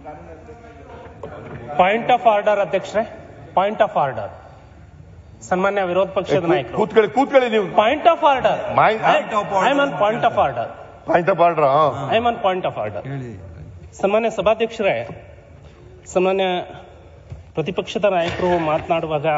point of order ಅಧ್ಯಕ್ಷರೇ point of order ಸನ್ಮಾನ್ಯ ವಿರೋಧ ಪಕ್ಷದ ನಾಯಕರು ಕೂತ್ಕೊಳ್ಳಿ ಕೂತ್ಕೊಳ್ಳಿ ನೀವು point of order my- I on point of order point of order I on point of order ಸನ್ಮಾನ್ಯ ಸಭಾಧ್ಯಕ್ಷರೇ ಸನ್ಮಾನ್ಯ ಪ್ರತಿಪಕ್ಷದ ನಾಯಕರು ಮಾತನಾಡುವಾಗ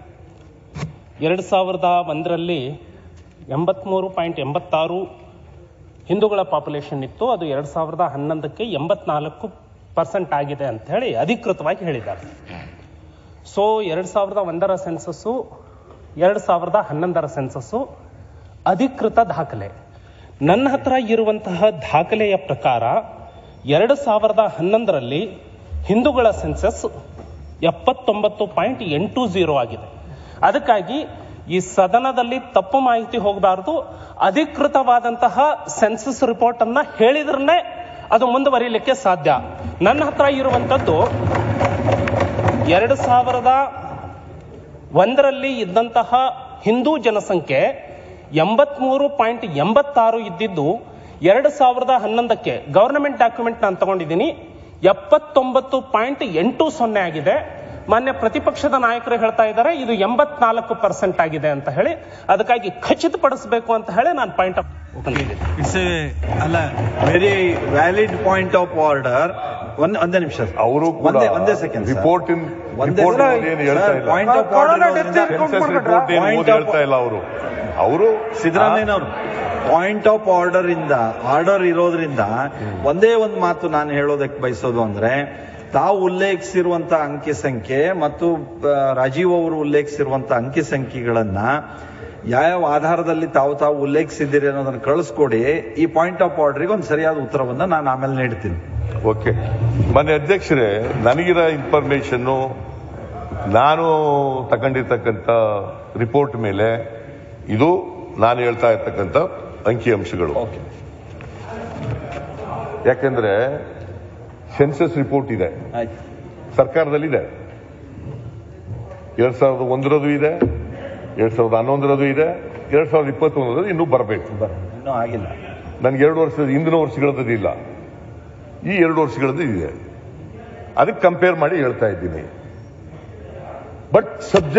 ಎರಡು ಸಾವಿರದ ಒಂದರಲ್ಲಿ ಎಂಬತ್ಮೂರು ಪಾಯಿಂಟ್ ಎಂಬತ್ತಾರು ಹಿಂದೂಗಳ ಪಾಪ್ಯುಲೇಷನ್ ಇತ್ತು ಅದು ಎರಡು ಸಾವಿರದ ಹನ್ನೊಂದಕ್ಕೆ ಎಂಬತ್ನಾಲ್ಕು ಪರ್ಸೆಂಟ್ ಆಗಿದೆ ಅಂತ ಹೇಳಿ ಅಧಿಕೃತವಾಗಿ ಹೇಳಿದ್ದಾರೆ ಸೊ ಎರಡು ಸಾವಿರದ ಒಂದರ ಸೆನ್ಸಸ್ಸು ಎರಡು ಸಾವಿರದ ಹನ್ನೊಂದರ ಸೆನ್ಸಸ್ಸು ಅಧಿಕೃತ ದಾಖಲೆ ನನ್ನ ಹತ್ರ ಇರುವಂತಹ ದಾಖಲೆಯ ಪ್ರಕಾರ ಎರಡು ಸಾವಿರದ ಹನ್ನೊಂದರಲ್ಲಿ ಹಿಂದೂಗಳ ಸೆನ್ಸಸ್ ಎಪ್ಪತ್ತೊಂಬತ್ತು ಪಾಯಿಂಟ್ ಎಂಟು ಝೀರೋ ಆಗಿದೆ ಅದಕ್ಕಾಗಿ ಈ ಸದನದಲ್ಲಿ ತಪ್ಪು ಮಾಹಿತಿ ಹೋಗಬಾರದು ಅಧಿಕೃತವಾದಂತಹ ಸೆನ್ಸಸ್ ರಿಪೋರ್ಟ್ ಅನ್ನ ಹೇಳಿದ್ರನ್ನೇ ಅದು ಮುಂದುವರಿಲಿಕ್ಕೆ ಸಾಧ್ಯ ನನ್ನ ಹತ್ರ ಇರುವಂತದ್ದು ಎರಡು ಸಾವಿರದ ಒಂದರಲ್ಲಿ ಇದ್ದಂತಹ ಹಿಂದೂ ಜನಸಂಖ್ಯೆ ಎಂಬತ್ಮೂರು ಪಾಯಿಂಟ್ ಎಂಬತ್ತಾರು ಇದ್ದಿದ್ದು ಎರಡು ಸಾವಿರದ ಹನ್ನೊಂದಕ್ಕೆ ಗವರ್ನಮೆಂಟ್ ಡಾಕ್ಯುಮೆಂಟ್ ನಾನು ತಗೊಂಡಿದ್ದೀನಿ ಎಪ್ಪತ್ತೊಂಬತ್ತು ಪಾಯಿಂಟ್ ಎಂಟು ಸೊನ್ನೆ ಆಗಿದೆ ಮಾನ್ಯ ಪ್ರತಿಪಕ್ಷದ ನಾಯಕರು ಹೇಳ್ತಾ ಇದ್ದಾರೆ ಇದು ಎಂಬತ್ನಾಲ್ಕು ಪರ್ಸೆಂಟ್ ಆಗಿದೆ ಅಂತ ಹೇಳಿ ಅದಕ್ಕಾಗಿ ಖಚಿತಪಡಿಸಬೇಕು ಅಂತ ಹೇಳಿ ನಾನು ಪಾಯಿಂಟ್ ಆಫ್ ಇಟ್ಸ್ ಎ ಅಲ್ಲ very valid point of order ಒಂದ್ ಒಂದೇ ನಿಮಿಷ ಅವರು ಕೂಡ ಒಂದೇ ಒಂದೇ ಸೆಕೆಂಡ್ ರಿಪೋರ್ಟ್ ಇನ್ ಒಂದೇ ರಿಪೋರ್ಟ್ ಏನು ಹೇಳ್ತಾ ಇಲ್ಲ ಪಾಯಿಂಟ್ ಆಫ್ ಸೆನ್ಸಸ್ ರಿಪೋರ್ಟ್ ಏನು Point ಓದಿ of- ಹೇಳ್ತಾ ಇಲ್ಲ ಅವರು ಅವರು ಸಿದ್ದರಾಮಯ್ಯನವರು ಪಾಯಿಂಟ್ ಆಫ್ ಆರ್ಡರ್ ಇಂದ ಆರ್ಡರ್ ಇರೋದ್ರಿಂದ ಒಂದೇ ಒಂದು ಮಾತು ನಾನು ಹೇಳೋದಕ್ಕೆ ಬಯಸೋದು ಅಂದ್ರೆ ತಾವು ಉಲ್ಲೇಖಿಸಿರುವಂತ ಅಂಕಿ ಸಂಖ್ಯೆ ಮತ್ತು ಆ, ರಾಜೀವ್ ಅವರು ಉಲ್ಲೇಖಿಸಿರುವಂತ ಅಂಕಿ ಸಂಖ್ಯೆಗಳನ್ನ ಯಾವ ಆಧಾರದಲ್ಲಿ ತಾವು ತಾವು ಉಲ್ಲೇಖಿಸಿದ್ದೀರಿ ಅನ್ನೋದನ್ನ ಕಳಿಸ್ಕೊಡಿ ಈ ಪಾಯಿಂಟ್ ಆಫ್ ಆರ್ಡರ್ಗೆ ಒಂದು ಸರಿಯಾದ ಉತ್ತರವನ್ನ ನಾನು ಆಮೇಲೆ ನೀಡ್ತೀನಿ ಓಕೆ ಮನೆ ಅಧ್ಯಕ್ಷರೇ ನನಗಿರೋ ಇನ್ಫಾರ್ಮೇಶನ್ನು ನಾನು ತಗೊಂಡಿರ್ತಕ್ಕಂಥ ರಿಪೋರ್ಟ್ ಮೇಲೆ ಇದು ನಾನು ಹೇಳ್ತಾ ಇರ್ತಕ್ಕಂಥ ಅಂಕಿಅಂಶಗಳು ಓಕೆ ಯಾಕೆಂದ್ರೆ ಸೆನ್ಸಸ್ ರಿಪೋರ್ಟ್ ಇದೆ ಆಯ್ತು ಸರ್ಕಾರದಲ್ಲಿದೆ ಎರಡ್ ಸಾವಿರದ ಒಂದರದು ಇದೆ ಎರಡ್ ಸಾವಿರದ ಹನ್ನೊಂದರದು ಇದೆ ಎರಡ್ ಸಾವಿರದ ಇಪ್ಪತ್ತೊಂದರದು ಇನ್ನೂ ಬರಬೇಕು ಬರ್ ಇನ್ನೂ ಆಗಿಲ್ಲ ನನ್ಗೆ ಎರಡು ವರ್ಷದ ಹಿಂದಿನ ವರ್ಷಗಳದ್ದು ಇಲ್ಲ ಈ ಎರಡು ವರ್ಷಗಳದ್ದು ಇದೆ ಅದಕ್ಕೆ ಕಂಪೇರ್ ಮಾಡಿ ಹೇಳ್ತಾ ಇದ್ದೀನಿ ಬಟ್ ಸಬ್ಜೆಕ್ಟ್